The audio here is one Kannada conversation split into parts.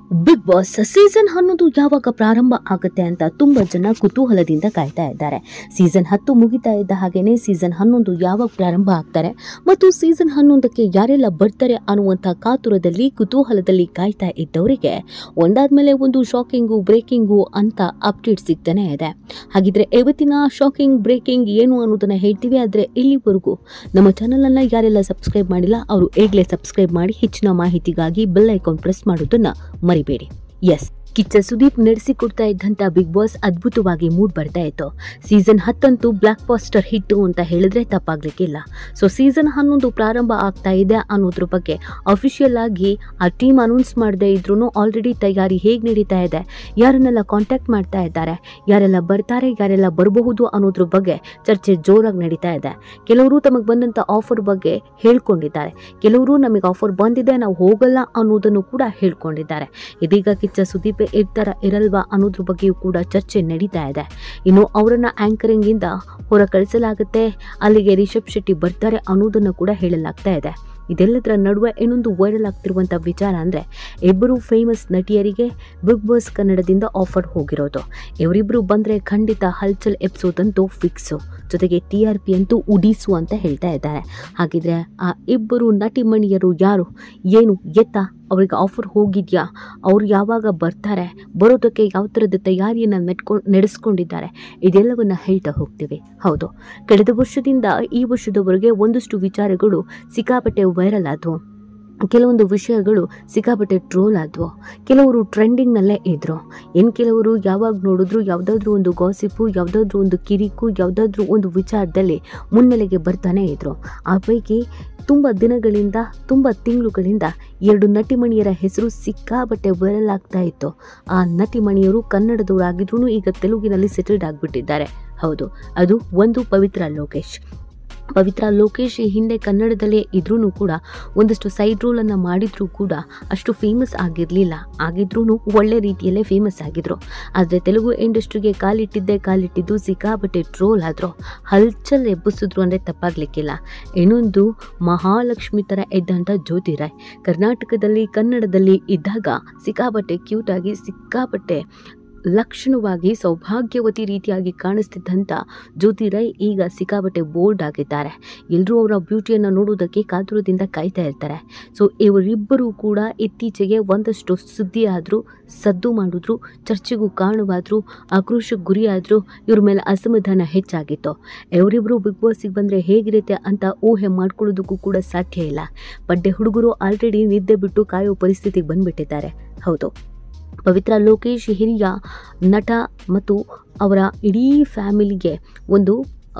ಬಿಗ್ ಬಾಸ್ ಸೀಸನ್ ಹನ್ನೊಂದು ಯಾವಾಗ ಪ್ರಾರಂಭ ಆಗುತ್ತೆ ಅಂತ ತುಂಬಾ ಜನ ಕುತೂಹಲದಿಂದ ಕಾಯ್ತಾ ಇದ್ದಾರೆ ಸೀಸನ್ ಹತ್ತು ಮುಗಿತಾ ಇದ್ದ ಹಾಗೇನೆ ಸೀಸನ್ ಹನ್ನೊಂದು ಯಾವಾಗ ಪ್ರಾರಂಭ ಆಗ್ತಾರೆ ಮತ್ತು ಸೀಸನ್ ಹನ್ನೊಂದಕ್ಕೆ ಯಾರೆಲ್ಲ ಬರ್ತಾರೆ ಅನ್ನುವಂಥ ಕಾತುರದಲ್ಲಿ ಕುತೂಹಲದಲ್ಲಿ ಕಾಯ್ತಾ ಇದ್ದವರಿಗೆ ಒಂದಾದ್ಮೇಲೆ ಒಂದು ಶಾಕಿಂಗು ಬ್ರೇಕಿಂಗು ಅಂತ ಅಪ್ಡೇಟ್ ಸಿಗ್ತಾನೆ ಇದೆ ಹಾಗಿದ್ರೆ ಇವತ್ತಿನ ಶಾಕಿಂಗ್ ಬ್ರೇಕಿಂಗ್ ಏನು ಅನ್ನೋದನ್ನ ಹೇಳ್ತೀವಿ ಆದರೆ ಇಲ್ಲಿವರೆಗೂ ನಮ್ಮ ಚಾನಲನ್ನು ಯಾರೆಲ್ಲ ಸಬ್ಸ್ಕ್ರೈಬ್ ಮಾಡಿಲ್ಲ ಅವರು ಈಗಲೇ ಸಬ್ಸ್ಕ್ರೈಬ್ ಮಾಡಿ ಹೆಚ್ಚಿನ ಮಾಹಿತಿಗಾಗಿ ಬೆಲ್ ಐಕಾನ್ ಪ್ರೆಸ್ ಮಾಡೋದನ್ನ ಮರಿಬೇಡಿ ಎಸ್ ಕಿಚ್ಚ ಸುದೀಪ್ ನಡೆಸಿಕೊಡ್ತಾ ಇದ್ದಂಥ ಬಿಗ್ ಬಾಸ್ ಅದ್ಭುತವಾಗಿ ಮೂಡ್ ಬರ್ತಾ ಇತ್ತು ಸೀಸನ್ ಹತ್ತಂತೂ ಬ್ಲಾಕ್ ಬಾಸ್ಟರ್ ಹಿಟ್ಟು ಅಂತ ಹೇಳಿದ್ರೆ ತಪ್ಪಾಗ್ಲಿಕ್ಕಿಲ್ಲ ಸೊ ಸೀಸನ್ ಹನ್ನೊಂದು ಪ್ರಾರಂಭ ಆಗ್ತಾ ಇದೆ ಅನ್ನೋದ್ರ ಬಗ್ಗೆ ಅಫಿಷಿಯಲ್ ಆಗಿ ಆ ಟೀಮ್ ಅನೌನ್ಸ್ ಮಾಡದೇ ಇದ್ರೂ ಆಲ್ರೆಡಿ ತಯಾರಿ ಹೇಗೆ ನಡೀತಾ ಇದೆ ಯಾರನ್ನೆಲ್ಲ ಕಾಂಟ್ಯಾಕ್ಟ್ ಮಾಡ್ತಾ ಇದ್ದಾರೆ ಯಾರೆಲ್ಲ ಬರ್ತಾರೆ ಯಾರೆಲ್ಲ ಬರಬಹುದು ಅನ್ನೋದ್ರ ಬಗ್ಗೆ ಚರ್ಚೆ ಜೋರಾಗಿ ನಡೀತಾ ಇದೆ ಕೆಲವರು ತಮಗೆ ಬಂದಂಥ ಆಫರ್ ಬಗ್ಗೆ ಹೇಳ್ಕೊಂಡಿದ್ದಾರೆ ಕೆಲವರು ನಮಗೆ ಆಫರ್ ಬಂದಿದೆ ನಾವು ಹೋಗಲ್ಲ ಅನ್ನೋದನ್ನು ಕೂಡ ಹೇಳ್ಕೊಂಡಿದ್ದಾರೆ ಇದೀಗ ಕಿಚ್ಚ ಸುದೀಪ್ ಇರ್ತಾರ ಇರಲ್ವಾ ಅನ್ನೋದ್ರ ಬಗ್ಗೆಯೂ ಕೂಡ ಚರ್ಚೆ ನಡೀತಾ ಇದೆ ಇನ್ನು ಅವರನ್ನ ಆಂಕರಿಂಗ್ ಇಂದ ಹೊರ ಕಳಿಸಲಾಗುತ್ತೆ ಅಲ್ಲಿಗೆ ರಿಷಬ್ ಶೆಟ್ಟಿ ಬರ್ತಾರೆ ಅನ್ನೋದನ್ನು ಕೂಡ ಹೇಳಲಾಗ್ತಾ ಇದೆ ಇದೆಲ್ಲದರ ನಡುವೆ ಇನ್ನೊಂದು ವೈರಲ್ ಆಗ್ತಿರುವಂಥ ವಿಚಾರ ಅಂದರೆ ಇಬ್ಬರು ಫೇಮಸ್ ನಟಿಯರಿಗೆ ಬಿಗ್ ಬಾಸ್ ಕನ್ನಡದಿಂದ ಆಫರ್ ಹೋಗಿರೋದು ಇವರಿಬ್ಬರು ಬಂದರೆ ಖಂಡಿತ ಹಲ್ಚಲ್ ಎಪಿಸೋಡ್ ಅಂತೂ ಫಿಕ್ಸು ಜೊತೆಗೆ ಟಿ ಆರ್ ಪಿ ಅಂತೂ ಉಡೀಸು ಅಂತ ಹೇಳ್ತಾ ಇದ್ದಾರೆ ಹಾಗಿದ್ರೆ ಆ ಇಬ್ಬರು ನಟಿಮಣಿಯರು ಯಾರು ಏನು ಎತ್ತ ಅವ್ರಿಗೆ ಆಫರ್ ಹೋಗಿದ್ಯಾ ಅವ್ರು ಯಾವಾಗ ಬರ್ತಾರೆ ಬರೋದಕ್ಕೆ ಯಾವ ಥರದ ತಯಾರಿಯನ್ನು ನೆಟ್ಕೊಂಡು ನಡೆಸ್ಕೊಂಡಿದ್ದಾರೆ ಇದೆಲ್ಲವನ್ನ ಹೇಳ್ತಾ ಹೋಗ್ತೀವಿ ಹೌದು ಕಳೆದ ವರ್ಷದಿಂದ ಈ ವರ್ಷದವರೆಗೆ ಒಂದಷ್ಟು ವಿಚಾರಗಳು ಸಿಕ್ಕಾಪಟ್ಟೆ ವೈರಲ್ ಆದವು ಕೆಲವೊಂದು ವಿಷಯಗಳು ಸಿಕ್ಕಾಪಟ್ಟೆ ಟ್ರೋಲ್ ಆದವು ಕೆಲವರು ಟ್ರೆಂಡಿಂಗ್ನಲ್ಲೇ ಇದ್ದರು ಇನ್ನು ಕೆಲವರು ಯಾವಾಗ ನೋಡಿದ್ರು ಯಾವುದಾದ್ರೂ ಒಂದು ಗಾಸಿಪು ಯಾವುದಾದ್ರೂ ಒಂದು ಕಿರಿಕು ಯಾವುದಾದ್ರೂ ಒಂದು ವಿಚಾರದಲ್ಲಿ ಮುನ್ನೆಲೆಗೆ ಬರ್ತಾನೆ ಇದ್ರು ಆ ಪೈಕಿ ತುಂಬ ದಿನಗಳಿಂದ ತುಂಬ ತಿಂಗಳುಗಳಿಂದ ಎರಡು ನಟಿಮಣಿಯರ ಹೆಸರು ಸಿಕ್ಕಾಬಟ್ಟೆ ವೈರಲ್ ಆಗ್ತಾ ಇತ್ತು ಆ ನಟಿಮಣಿಯರು ಕನ್ನಡದವರಾಗಿದ್ರೂ ಈಗ ತೆಲುಗಿನಲ್ಲಿ ಸೆಟಲ್ಡ್ ಆಗಿಬಿಟ್ಟಿದ್ದಾರೆ ಹೌದು ಅದು ಒಂದು ಪವಿತ್ರ ಲೋಕೇಶ್ ಪವಿತ್ರ ಲೋಕೇಶ್ ಈ ಹಿಂದೆ ಕನ್ನಡದಲ್ಲೇ ಇದ್ರೂ ಕೂಡ ಒಂದಷ್ಟು ಸೈಡ್ ರೋಲನ್ನು ಮಾಡಿದ್ರೂ ಕೂಡ ಅಷ್ಟು ಫೇಮಸ್ ಆಗಿರಲಿಲ್ಲ ಆಗಿದ್ರೂ ಒಳ್ಳೆ ರೀತಿಯಲ್ಲೇ ಫೇಮಸ್ ಆಗಿದ್ರು ಆದರೆ ತೆಲುಗು ಇಂಡಸ್ಟ್ರಿಗೆ ಕಾಲಿಟ್ಟಿದ್ದೇ ಕಾಲಿಟ್ಟಿದ್ದು ಸಿಕ್ಕಾಬಟ್ಟೆ ಟ್ರೋಲ್ ಆದರು ಹಲ್ಚಲ್ ಎಬ್ಬಿಸಿದ್ರು ಅಂದರೆ ತಪ್ಪಾಗಲಿಕ್ಕಿಲ್ಲ ಇನ್ನೊಂದು ಮಹಾಲಕ್ಷ್ಮಿ ಥರ ಇದ್ದಂಥ ಜ್ಯೋತಿ ರಾಯ್ ಕರ್ನಾಟಕದಲ್ಲಿ ಕನ್ನಡದಲ್ಲಿ ಇದ್ದಾಗ ಸಿಕ್ಕಾಪಟ್ಟೆ ಕ್ಯೂಟಾಗಿ ಸಿಕ್ಕಾಪಟ್ಟೆ ಲಕ್ಷಣವಾಗಿ ಸೌಭಾಗ್ಯವತಿ ರೀತಿಯಾಗಿ ಕಾಣಿಸ್ತಿದ್ದಂಥ ಜ್ಯೋತಿ ರೈ ಈಗ ಸಿಕ್ಕಾಬಟ್ಟೆ ಬೋಲ್ಡ್ ಆಗಿದ್ದಾರೆ ಎಲ್ಲರೂ ಅವರ ಬ್ಯೂಟಿಯನ್ನು ನೋಡೋದಕ್ಕೆ ಕಾತುರದಿಂದ ಕಾಯ್ತಾ ಇರ್ತಾರೆ ಸೊ ಇವರಿಬ್ಬರೂ ಕೂಡ ಇತ್ತೀಚೆಗೆ ಒಂದಷ್ಟು ಸುದ್ದಿ ಆದರೂ ಸದ್ದು ಮಾಡಿದ್ರು ಚರ್ಚೆಗೂ ಕಾರಣವಾದರು ಆಕ್ರೋಶಕ್ಕೆ ಗುರಿಯಾದರು ಇವ್ರ ಮೇಲೆ ಅಸಮಾಧಾನ ಹೆಚ್ಚಾಗಿತ್ತು ಇವರಿಬ್ಬರು ಬಿಗ್ ಬಾಸಿಗೆ ಬಂದರೆ ಹೇಗಿರುತ್ತೆ ಅಂತ ಊಹೆ ಮಾಡ್ಕೊಳ್ಳೋದಕ್ಕೂ ಕೂಡ ಸಾಧ್ಯ ಇಲ್ಲ ಬಡ್ಡೆ ಹುಡುಗರು ಆಲ್ರೆಡಿ ನಿದ್ದೆ ಬಿಟ್ಟು ಕಾಯೋ ಪರಿಸ್ಥಿತಿಗೆ ಬಂದ್ಬಿಟ್ಟಿದ್ದಾರೆ ಹೌದು ಪವಿತ್ರ ಲೋಕೇಶ್ ಹಿರಿಯ ನಟ ಮತ್ತು ಅವರ ಇಡೀ ಫ್ಯಾಮಿಲಿಗೆ ಒಂದು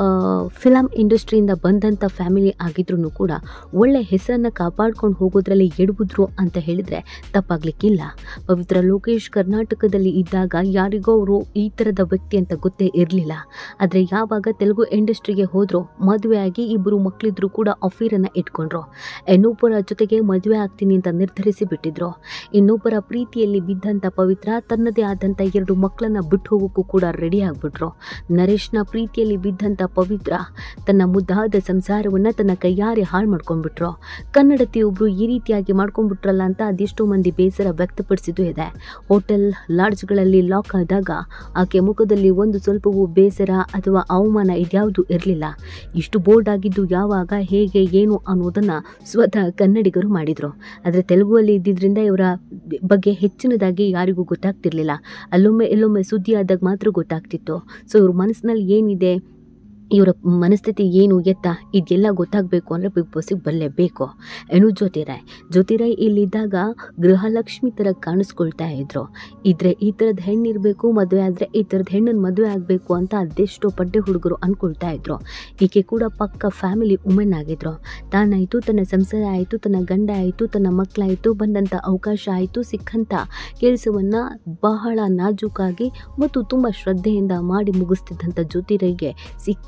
ಫಿಲಮ್ ಇಂಡಸ್ಟ್ರಿಯಿಂದ ಬಂದಂಥ ಫ್ಯಾಮಿಲಿ ಆಗಿದ್ರೂ ಕೂಡ ಒಳ್ಳೆ ಹೆಸರನ್ನು ಕಾಪಾಡ್ಕೊಂಡು ಹೋಗೋದ್ರಲ್ಲಿ ಎಡಬಿದ್ರು ಅಂತ ಹೇಳಿದರೆ ತಪ್ಪಾಗಲಿಕ್ಕಿಲ್ಲ ಪವಿತ್ರ ಲೋಕೇಶ್ ಕರ್ನಾಟಕದಲ್ಲಿ ಇದ್ದಾಗ ಯಾರಿಗೋ ಅವರು ಈ ಥರದ ವ್ಯಕ್ತಿ ಅಂತ ಗೊತ್ತೇ ಇರಲಿಲ್ಲ ಆದರೆ ಯಾವಾಗ ತೆಲುಗು ಇಂಡಸ್ಟ್ರಿಗೆ ಹೋದರೂ ಮದುವೆಯಾಗಿ ಇಬ್ಬರು ಮಕ್ಕಳಿದ್ರು ಕೂಡ ಅಫೀರನ್ನು ಇಟ್ಕೊಂಡ್ರು ಇನ್ನೊಬ್ಬರ ಜೊತೆಗೆ ಮದುವೆ ಆಗ್ತೀನಿ ಅಂತ ನಿರ್ಧರಿಸಿ ಬಿಟ್ಟಿದ್ರು ಇನ್ನೊಬ್ಬರ ಪ್ರೀತಿಯಲ್ಲಿ ಬಿದ್ದಂಥ ಪವಿತ್ರ ತನ್ನದೇ ಆದಂಥ ಎರಡು ಮಕ್ಕಳನ್ನ ಬಿಟ್ಟು ಹೋಗೋಕ್ಕೂ ಕೂಡ ರೆಡಿ ಆಗಿಬಿಟ್ರು ನರೇಶ್ನ ಪ್ರೀತಿಯಲ್ಲಿ ಬಿದ್ದಂಥ ಪವಿತ್ರ ತನ್ನ ಮುದ್ದಾದ ಸಂಸಾರವನ್ನು ತನ್ನ ಕೈಯಾರೆ ಹಾಳು ಮಾಡ್ಕೊಂಡ್ಬಿಟ್ರು ಕನ್ನಡತಿಯೊಬ್ಬರು ಈ ರೀತಿಯಾಗಿ ಮಾಡ್ಕೊಂಡ್ಬಿಟ್ರಲ್ಲ ಅಂತ ಅದೆಷ್ಟೋ ಮಂದಿ ಬೇಸರ ವ್ಯಕ್ತಪಡಿಸಿದ್ದು ಇದೆ ಹೋಟೆಲ್ ಲಾಡ್ಜ್ಗಳಲ್ಲಿ ಲಾಕ್ ಆದಾಗ ಆಕೆ ಮುಖದಲ್ಲಿ ಒಂದು ಸ್ವಲ್ಪವೂ ಬೇಸರ ಅಥವಾ ಅವಮಾನ ಇದ್ಯಾವುದು ಇರಲಿಲ್ಲ ಇಷ್ಟು ಬೋಲ್ಡ್ ಆಗಿದ್ದು ಯಾವಾಗ ಹೇಗೆ ಏನು ಅನ್ನೋದನ್ನು ಸ್ವತಃ ಕನ್ನಡಿಗರು ಮಾಡಿದರು ಆದರೆ ತೆಲುಗುವಲ್ಲಿ ಇದ್ದಿದ್ದರಿಂದ ಇವರ ಬಗ್ಗೆ ಹೆಚ್ಚಿನದಾಗಿ ಯಾರಿಗೂ ಗೊತ್ತಾಗ್ತಿರ್ಲಿಲ್ಲ ಅಲ್ಲೊಮ್ಮೆ ಎಲ್ಲೊಮ್ಮೆ ಸುದ್ದಿ ಆದಾಗ ಮಾತ್ರ ಗೊತ್ತಾಗ್ತಿತ್ತು ಸೊ ಇವ್ರ ಮನಸ್ಸಿನಲ್ಲಿ ಏನಿದೆ ಇವರ ಮನಸ್ಥಿತಿ ಏನು ಎತ್ತ ಇದೆಲ್ಲ ಗೊತ್ತಾಗಬೇಕು ಅಂದರೆ ಬಿಗ್ ಬಾಸಿಗೆ ಬರಲೇಬೇಕು ಏನು ಜ್ಯೋತಿರಾಯ್ ಜ್ಯೋತಿರಾಯ್ ಇಲ್ಲಿದ್ದಾಗ ಗೃಹಲಕ್ಷ್ಮಿ ಥರ ಕಾಣಿಸ್ಕೊಳ್ತಾ ಇದ್ರು ಇದ್ರೆ ಈ ಥರದ ಹೆಣ್ಣಿರಬೇಕು ಮದುವೆ ಆದರೆ ಈ ಥರದ ಹೆಣ್ಣನ್ನು ಮದುವೆ ಆಗಬೇಕು ಅಂತ ಅದೆಷ್ಟೋ ಪಡ್ಡೆ ಹುಡುಗರು ಅಂದ್ಕೊಳ್ತಾ ಇದ್ರು ಈಕೆ ಕೂಡ ಪಕ್ಕ ಫ್ಯಾಮಿಲಿ ವುಮೆನ್ ಆಗಿದ್ರು ತಾನಾಯಿತು ತನ್ನ ಸಂಸಾರ ಆಯಿತು ತನ್ನ ಗಂಡ ಆಯಿತು ತನ್ನ ಮಕ್ಕಳಾಯಿತು ಬಂದಂಥ ಅವಕಾಶ ಆಯಿತು ಸಿಕ್ಕಂಥ ಕೆಲಸವನ್ನು ಬಹಳ ನಾಜೂಕಾಗಿ ಮತ್ತು ತುಂಬ ಶ್ರದ್ಧೆಯಿಂದ ಮಾಡಿ ಮುಗಿಸ್ತಿದ್ದಂಥ ಜ್ಯೋತಿರೈಗೆ ಸಿಕ್ಕ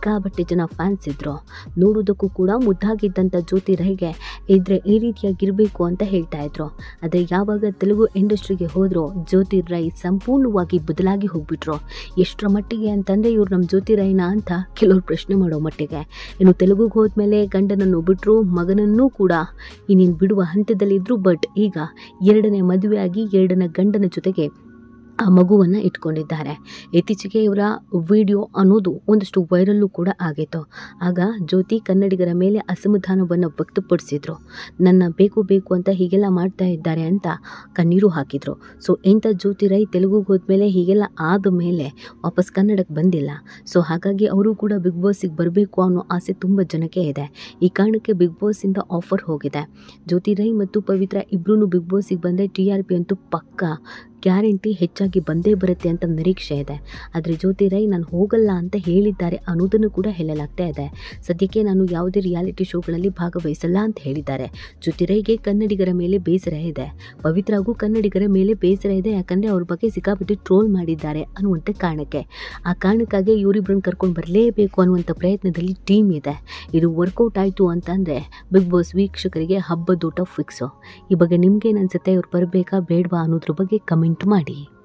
ಸಿಕ್ಕಾಬಟ್ಟೆ ಜನ ಫ್ಯಾನ್ಸ್ ಇದ್ರು ನೋಡೋದಕ್ಕೂ ಕೂಡ ಮುದ್ದಾಗಿದ್ದಂಥ ಜ್ಯೋತಿ ರೈಗೆ ಇದ್ರೆ ಈ ರೀತಿಯಾಗಿರಬೇಕು ಅಂತ ಹೇಳ್ತಾ ಇದ್ರು ಆದರೆ ಯಾವಾಗ ತೆಲುಗು ಇಂಡಸ್ಟ್ರಿಗೆ ಹೋದ್ರೋ ಜ್ಯೋತಿ ರೈ ಸಂಪೂರ್ಣವಾಗಿ ಬದಲಾಗಿ ಹೋಗ್ಬಿಟ್ರು ಎಷ್ಟರ ಮಟ್ಟಿಗೆ ಅಂತಂದರೆ ಇವ್ರು ನಮ್ಮ ಜ್ಯೋತಿ ರೈನ ಅಂತ ಕೆಲವ್ರು ಪ್ರಶ್ನೆ ಮಾಡೋ ಮಟ್ಟಿಗೆ ಇನ್ನು ತೆಲುಗುಗೆ ಹೋದ್ಮೇಲೆ ಗಂಡನನ್ನು ಬಿಟ್ಟರು ಮಗನನ್ನೂ ಕೂಡ ಇನ್ನೇನು ಬಿಡುವ ಹಂತದಲ್ಲಿದ್ದರು ಬಟ್ ಈಗ ಎರಡನೇ ಮದುವೆಯಾಗಿ ಎರಡನೇ ಗಂಡನ ಜೊತೆಗೆ ಆ ಮಗುವನ್ನು ಇಟ್ಕೊಂಡಿದ್ದಾರೆ ಇತ್ತೀಚೆಗೆ ಇವರ ವಿಡಿಯೋ ಅನ್ನೋದು ಒಂದಷ್ಟು ವೈರಲ್ಲು ಕೂಡ ಆಗಿತ್ತು ಆಗ ಜ್ಯೋತಿ ಕನ್ನಡಿಗರ ಮೇಲೆ ಅಸಮಾಧಾನವನ್ನು ವ್ಯಕ್ತಪಡಿಸಿದ್ರು ನನ್ನ ಬೇಕು ಬೇಕು ಅಂತ ಹೀಗೆಲ್ಲ ಮಾಡ್ತಾ ಇದ್ದಾರೆ ಅಂತ ಕಣ್ಣೀರು ಹಾಕಿದ್ರು ಸೊ ಎಂಥ ಜ್ಯೋತಿ ರೈ ತೆಲುಗುಗೆ ಹೋದ್ಮೇಲೆ ಹೀಗೆಲ್ಲ ಆದ ಮೇಲೆ ವಾಪಸ್ ಕನ್ನಡಕ್ಕೆ ಬಂದಿಲ್ಲ ಸೊ ಹಾಗಾಗಿ ಅವರು ಕೂಡ ಬಿಗ್ ಬಾಸಿಗೆ ಬರಬೇಕು ಅನ್ನೋ ಆಸೆ ತುಂಬ ಜನಕ್ಕೆ ಇದೆ ಈ ಕಾರಣಕ್ಕೆ ಬಿಗ್ ಬಾಸಿಂದ ಆಫರ್ ಹೋಗಿದೆ ಜ್ಯೋತಿ ರೈ ಮತ್ತು ಪವಿತ್ರ ಇಬ್ಬರೂ ಬಿಗ್ ಬಾಸಿಗೆ ಬಂದರೆ ಟಿ ಆರ್ ಪಿ ಅಂತೂ ಪಕ್ಕ ಗ್ಯಾರಂಟಿ ಹೆಚ್ಚಾಗಿ ಬಂದೇ ಬರುತ್ತೆ ಅಂತ ನಿರೀಕ್ಷೆ ಇದೆ ಆದರೆ ಜ್ಯೋತಿ ರೈ ನಾನು ಹೋಗಲ್ಲ ಅಂತ ಹೇಳಿದ್ದಾರೆ ಅನ್ನೋದನ್ನು ಕೂಡ ಹೇಳಲಾಗ್ತಾ ಇದೆ ಸದ್ಯಕ್ಕೆ ನಾನು ಯಾವುದೇ ರಿಯಾಲಿಟಿ ಶೋಗಳಲ್ಲಿ ಭಾಗವಹಿಸಲ್ಲ ಅಂತ ಹೇಳಿದ್ದಾರೆ ಜ್ಯೋತಿ ರೈಗೆ ಕನ್ನಡಿಗರ ಮೇಲೆ ಬೇಸರ ಇದೆ ಪವಿತ್ರಗೂ ಕನ್ನಡಿಗರ ಮೇಲೆ ಬೇಸರ ಇದೆ ಯಾಕಂದರೆ ಅವ್ರ ಬಗ್ಗೆ ಸಿಕ್ಕಾಪಟ್ಟೆ ಟ್ರೋಲ್ ಮಾಡಿದ್ದಾರೆ ಅನ್ನುವಂಥ ಕಾರಣಕ್ಕೆ ಆ ಕಾರಣಕ್ಕಾಗಿ ಇವರಿಬ್ಬರನ್ನ ಕರ್ಕೊಂಡು ಬರಲೇಬೇಕು ಅನ್ನುವಂಥ ಪ್ರಯತ್ನದಲ್ಲಿ ಟೀಮ್ ಇದೆ ಇದು ವರ್ಕೌಟ್ ಆಯಿತು ಅಂತಂದರೆ ಬಿಗ್ ಬಾಸ್ ವೀಕ್ಷಕರಿಗೆ ಹಬ್ಬದೂಟ ಫಿಕ್ಸು ಈ ಬಗ್ಗೆ ನಿಮ್ಗೇನು ಅನ್ಸುತ್ತೆ ಇವ್ರು ಬರಬೇಕಾ ಬೇಡವಾ ಅನ್ನೋದ್ರ ಬಗ್ಗೆ ಕಮೆಂಟ್ ಮಾಡಿ